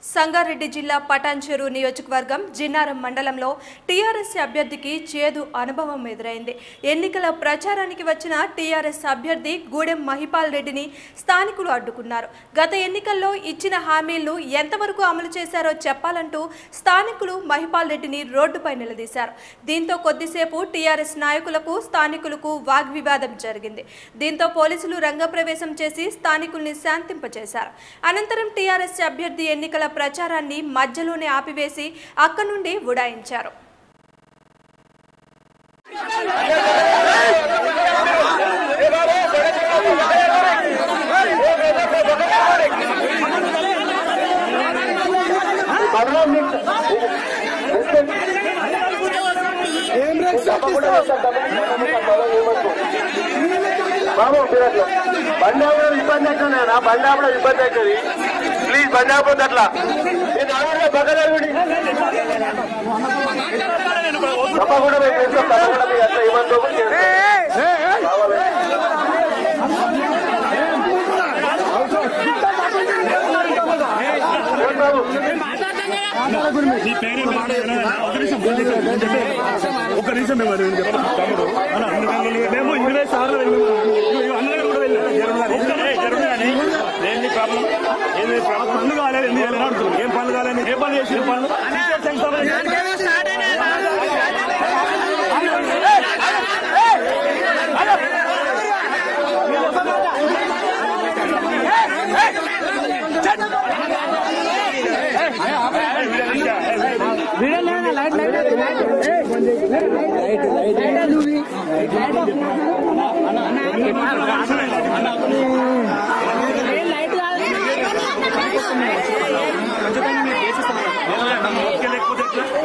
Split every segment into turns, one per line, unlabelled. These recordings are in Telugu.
సంగారెడ్డి జిల్లా పటాన్చెరు నియోజకవర్గం జిన్నారం మండలంలో టీఆర్ఎస్ అభ్యర్థికి చేదు అనుభవం ఎదురైంది ఎన్నికల ప్రచారానికి వచ్చిన టీఆర్ఎస్ అభ్యర్థి గూడెం మహిపాల్ రెడ్డిని స్థానికులు అడ్డుకున్నారు గత ఎన్నికల్లో ఇచ్చిన హామీలను ఎంతవరకు అమలు చేశారో చెప్పాలంటూ స్థానికులు మహిపాల్ రెడ్డిని రోడ్డుపై నిలదీశారు దీంతో కొద్దిసేపు టీఆర్ఎస్ నాయకులకు స్థానికులకు వాగ్వివాదం జరిగింది దీంతో పోలీసులు రంగప్రవేశం చేసి స్థానికుల్ని శాంతింపచేశారు అనంతరం టీఆర్ఎస్ అభ్యర్థి ఎన్నికల ప్రచారాన్ని మధ్యలోనే ఆపివేసి అక్కడి నుండి ఉడాయించారు
బాబు మీరు అట్లా బండి ఆపడం ఇబ్బంది అవుతుంది నా బండి ఆపడం ఇబ్బంది అవుతుంది ప్లీజ్ బండి ఆపొద్దు అట్లా నేను ఆవిడ బగలవి తప్పకుండా మేము చేస్తాం తప్పకుండా మీరు అట్లా ఇబ్బంది కావాలి ఏం బాబు
నీ పేరే మాట్లాడినా ఒక నిమిషం ముందు చెప్పే ఒక నిమిషం మేము అది చెప్తాం తమ్ముడు అలా అందుకని మేము ఇరవై సార్లు వెళ్ళాము అందరూ కూడా వెళ్ళాము జరుగుతుంది ఏంటి ప్రాబ్లం ఏంటి ప్రాబ్లం పనులు కాలేదు ఎందుకు వెళ్ళాలని అడుగుతున్నాం ఏం పనులు కాలేదు ఏ పనులు చేసి పనులు లేకపోతే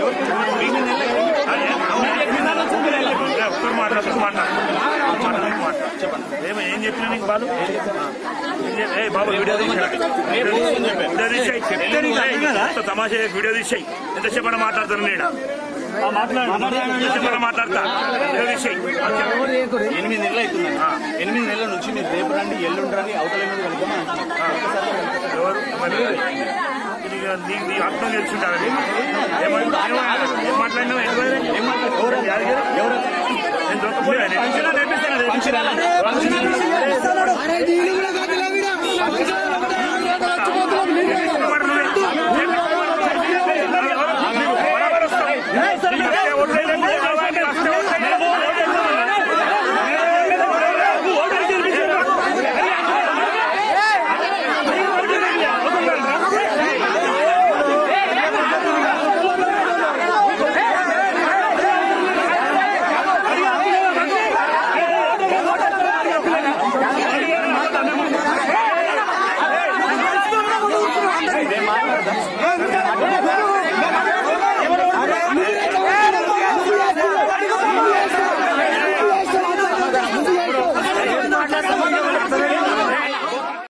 ఒక్కరు మాట్లాడు మాట్లాడు చెప్పండి ఏమో ఏం చెప్పినా నీకు బాలు ఏం చెప్ప- ఏ బాబు వీడియో తీసాడు వీడియో తీసాయి చెప్తే నీకు అర్థం కదా తమాషా వీడియో తీసాయి ఎంతసేపు అని మాట్లాడుతాను నేను ఎంతసేపు మాట్లాడతా వీడియో తీసాయి
ఎనిమిది నెలలు అవుతుందండి ఎనిమిది నెలల నుంచి మీరు రేపు రండి ఎల్లుండి రండి అవతల ఎల్లుండి కలుద్దామని అంటున్నాం.
ఎవరు మరి నీకు నీకు నీ ఆత్మ తెలుసుంటారని ఏమన్నా ఏం మాట్లాడినావు
ఏం మాట్లాడు? ఎవరు? ఎవరు?
నేను దొరకపోయా
ఫంక్షన్ ఎలా? ఫంక్షన్ ఎలా?